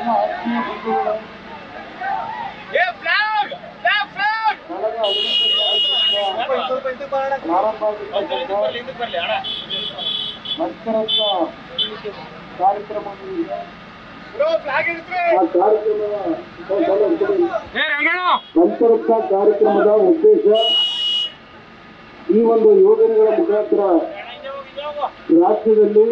ನನ್ನ ಆತ್ಮೀಯ ಬಂಧುಗಳೇ ಕಳೆದ ಹದಿನೆಂಟು ತಾರೀಕಿನಿಂದ ಪ್ರಾರಂಭ ಆಗಿರ್ತಕ್ಕಂಥ ಮಂತ್ರರತ್ನ ಕಾರ್ಯಕ್ರಮವಿದೆ ಆ ಕಾರ್ಯಕ್ರಮದ ಮಂತ್ರರತ್ನ ಕಾರ್ಯಕ್ರಮದ ಉದ್ದೇಶ ಈ ಒಂದು ಯೋಜನೆಗಳ ಮುಖಾಂತರ ರಾಜ್ಯದಲ್ಲಿ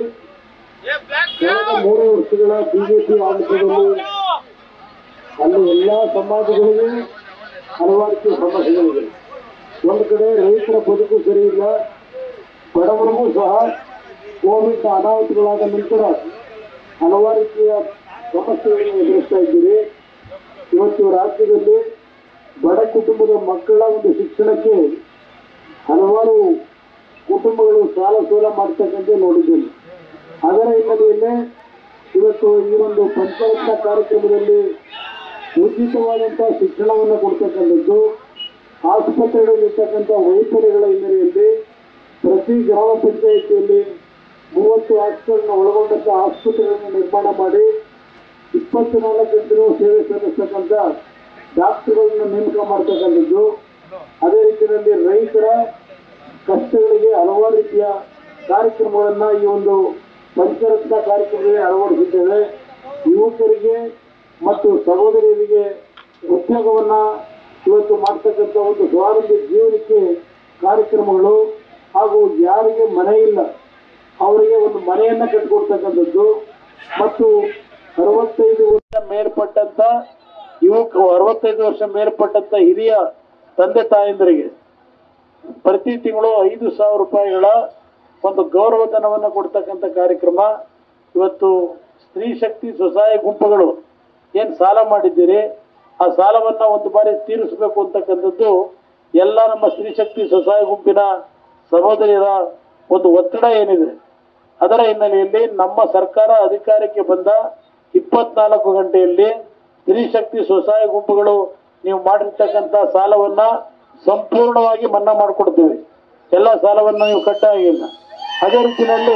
ಕಳೆದ ಮೂರು ವರ್ಷಗಳ ಬಿಜೆಪಿ ಆಡಳಿತದಲ್ಲಿ ಅಲ್ಲಿ ಎಲ್ಲಾ ಸಮಾಜಗಳಿಗೆ ಹಲವಾರು ಸಮಸ್ಯೆಗಳಿವೆ ಒಂದು ಕಡೆ ರೈತರ ಬದುಕು ಸರಿ ಇಲ್ಲ ಬಡವರಿಗೂ ಸಹ ಕೋವಿಡ್ ಅನಾಹುತಗಳಾದ ನಂತರ ಹಲವಾರು ರೀತಿಯ ಸಮಸ್ಯೆಗಳನ್ನು ಎದುರಿಸ್ತಾ ಇದ್ದೀರಿ ಇವತ್ತು ರಾಜ್ಯದಲ್ಲಿ ಬಡ ಕುಟುಂಬದ ಮಕ್ಕಳ ಒಂದು ಶಿಕ್ಷಣಕ್ಕೆ ಹಲವಾರು ಕುಟುಂಬಗಳು ಸಾಲ ಸೋಲ ಮಾಡ್ತಕ್ಕಂಥ ನೋಡಿದ್ದೇನೆ ಅದರ ಹಿನ್ನೆಲೆಯಲ್ಲಿ ಇವತ್ತು ಈ ಒಂದು ಪಂಚರತ್ನ ಕಾರ್ಯಕ್ರಮದಲ್ಲಿ ಉಚಿತವಾದಂತಹ ಶಿಕ್ಷಣವನ್ನು ಕೊಡ್ತಕ್ಕಂಥದ್ದು ಆಸ್ಪತ್ರೆಗಳಲ್ಲಿರ್ತಕ್ಕಂಥ ವೈಫಲ್ಯಗಳ ಹಿನ್ನೆಲೆಯಲ್ಲಿ ಪ್ರತಿ ಗ್ರಾಮ ಪಂಚಾಯಿತಿಯಲ್ಲಿ ಮೂವತ್ತು ಹಾಸ್ಪಿಟಲ್ನ ಒಳಗೊಂಡಂತ ಆಸ್ಪತ್ರೆಗಳನ್ನು ನಿರ್ಮಾಣ ಮಾಡಿ ಇಪ್ಪತ್ನಾಲ್ಕು ಗಂಟೆನೂ ಸೇವೆ ಸಲ್ಲಿಸ್ತಕ್ಕಂಥ ಡಾಕ್ಟರ್ಗಳನ್ನು ನೇಮಕ ಮಾಡ್ತಕ್ಕಂಥದ್ದು ಅದೇ ರೀತಿಯಲ್ಲಿ ರೈತರ ಕಷ್ಟಗಳಿಗೆ ಹಲವಾರು ರೀತಿಯ ಕಾರ್ಯಕ್ರಮಗಳನ್ನ ಈ ಒಂದು ಪಂಚರತ್ನ ಕಾರ್ಯಕ್ರಮದಲ್ಲಿ ಅಳವಡಿಸಿದ್ದೇವೆ ಯುವಕರಿಗೆ ಮತ್ತು ಸಹೋದರಿಯರಿಗೆ ಉದ್ಯೋಗವನ್ನ ಇವತ್ತು ಮಾಡ್ತಕ್ಕಂಥ ಒಂದು ಸ್ವಾವಲಂಬಿ ಜೀವನಕ್ಕೆ ಕಾರ್ಯಕ್ರಮಗಳು ಹಾಗೂ ಯಾರಿಗೆ ಮನೆ ಇಲ್ಲ ಅವರಿಗೆ ಒಂದು ಮನೆಯನ್ನ ಕಟ್ಟಿಕೊಡ್ತಕ್ಕಂಥದ್ದು ಮತ್ತು ಅರವತ್ತೈದು ವರ್ಷ ಮೇಲ್ಪಟ್ಟಂತ ಯುವಕ ಅರವತ್ತೈದು ವರ್ಷ ಮೇಲ್ಪಟ್ಟಂತ ಹಿರಿಯ ತಂದೆ ತಾಯಂದರಿಗೆ ಪ್ರತಿ ತಿಂಗಳು ಐದು ಸಾವಿರ ರೂಪಾಯಿಗಳ ಒಂದು ಗೌರವಧನವನ್ನು ಕೊಡ್ತಕ್ಕಂಥ ಕಾರ್ಯಕ್ರಮ ಇವತ್ತು ಸ್ತ್ರೀ ಶಕ್ತಿ ಸ್ವಸಹಾಯ ಗುಂಪುಗಳು ಏನು ಸಾಲ ಮಾಡಿದ್ದೀರಿ ಆ ಸಾಲವನ್ನ ಒಂದು ಬಾರಿ ತೀರಿಸಬೇಕು ಅಂತಕ್ಕಂಥದ್ದು ಎಲ್ಲ ನಮ್ಮ ಸ್ತ್ರೀ ಶಕ್ತಿ ಸ್ವಸಹಾಯ ಗುಂಪಿನ ಸಹೋದರಿಯರ ಒಂದು ಒತ್ತಡ ಏನಿದೆ ಅದರ ಹಿನ್ನೆಲೆಯಲ್ಲಿ ನಮ್ಮ ಸರ್ಕಾರ ಅಧಿಕಾರಕ್ಕೆ ಬಂದ ಇಪ್ಪತ್ನಾಲ್ಕು ಗಂಟೆಯಲ್ಲಿ ಸ್ತ್ರೀ ಶಕ್ತಿ ಸ್ವಸಹಾಯ ಗುಂಪುಗಳು ನೀವು ಮಾಡಿರ್ತಕ್ಕಂಥ ಸಾಲವನ್ನ ಸಂಪೂರ್ಣವಾಗಿ ಮನ್ನಾ ಮಾಡಿಕೊಡ್ತೀವಿ ಎಲ್ಲ ಸಾಲವನ್ನ ನೀವು ಕಟ್ಟಾಗಿಲ್ಲ ಅದೇ ರೀತಿಯಲ್ಲಿ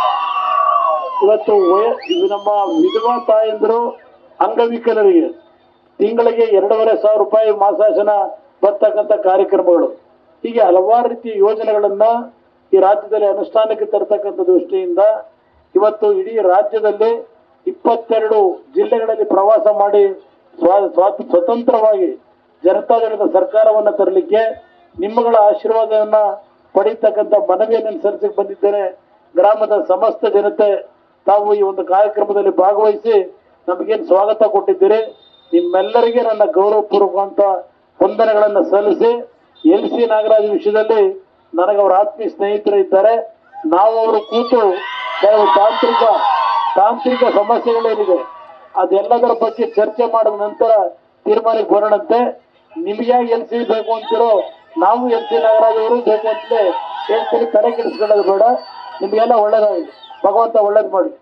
ಇವತ್ತು ವಯ- ಇದು ನಮ್ಮ ವಿಧವಾ ತಾಯಂದರು ಅಂಗವಿಕಲರಿಗೆ ತಿಂಗಳಿಗೆ ಎರಡೂವರೆ ಸಾವಿರ ರೂಪಾಯಿ ಮಾಸಾಶನ ಬರ್ತಕ್ಕಂಥ ಕಾರ್ಯಕ್ರಮಗಳು ಹೀಗೆ ಹಲವಾರು ರೀತಿಯ ಯೋಜನೆಗಳನ್ನ ಈ ರಾಜ್ಯದಲ್ಲಿ ಅನುಷ್ಠಾನಕ್ಕೆ ತರ್ತಕ್ಕಂಥ ದೃಷ್ಟಿಯಿಂದ ಇವತ್ತು ಇಡೀ ರಾಜ್ಯದಲ್ಲಿ ಇಪ್ಪತ್ತೆರಡು ಜಿಲ್ಲೆಗಳಲ್ಲಿ ಪ್ರವಾಸ ಮಾಡಿ ಸ್ವಾ- ಸ್ವಾ- ಸ್ವತಂತ್ರವಾಗಿ ಜನತಾದಳದ ಸರ್ಕಾರವನ್ನ ತರಲಿಕ್ಕೆ ನಿಮ್ಮಗಳ ಆಶೀರ್ವಾದವನ್ನ ಪಡೀತಕ್ಕಂಥ ಮನವಿಯನ್ನು ಸಲ್ಲಿಸಕ್ಕೆ ಬಂದಿದ್ದೇನೆ ಗ್ರಾಮದ ಸಮಸ್ತ ಜನತೆ ತಾವು ಈ ಒಂದು ಕಾರ್ಯಕ್ರಮದಲ್ಲಿ ಭಾಗವಹಿಸಿ ನಮಗೇನು ಸ್ವಾಗತ ಕೊಟ್ಟಿದ್ದೀರಿ ನಿಮ್ಮೆಲ್ಲರಿಗೆ ನನ್ನ ಗೌರವಪೂರ್ವಕವಂತ ವಂದನೆಗಳನ್ನ ಸಲ್ಲಿಸಿ ಎಲ್ ಸಿ ನಾಗರಾಜ್ ವಿಷಯದಲ್ಲಿ ನನಗೆ ಅವರ ಆತ್ಮೀಯ ಸ್ನೇಹಿತರು ಇದ್ದಾರೆ ನಾವು ಅವರು ಕೂತು ಕೆಲವು ತಾಂತ್ರಿಕ ತಾಂತ್ರಿಕ ಸಮಸ್ಯೆಗಳೇನಿದೆ ಅದೆಲ್ಲದರ ಬಗ್ಗೆ ಚರ್ಚೆ ಮಾಡಿದ ನಂತರ ತೀರ್ಮಾನಕ್ಕೆ ಬರೋಣಂತೆ ನಿಮಗೆ ಎಲ್ ಸಿ ಬೇಕು ಅಂತಿರೋ ನಾವು ಎಲ್ ಸಿ ನಾಗರಾಜ್ ಅವರು ಬೇಕು ಅಂತಲೇ ಹೇಳ್ತೀರಿ ತಲೆ ಕೆಡಿಸ್ಕೊಳ್ಳೋದು ಬೇಡ ನಿಮಗೆಲ್ಲ ಒಳ್ಳೇದಾಗಲಿ ಭಗವಂತ ಒಳ್ಳೇದು ಮಾಡಿ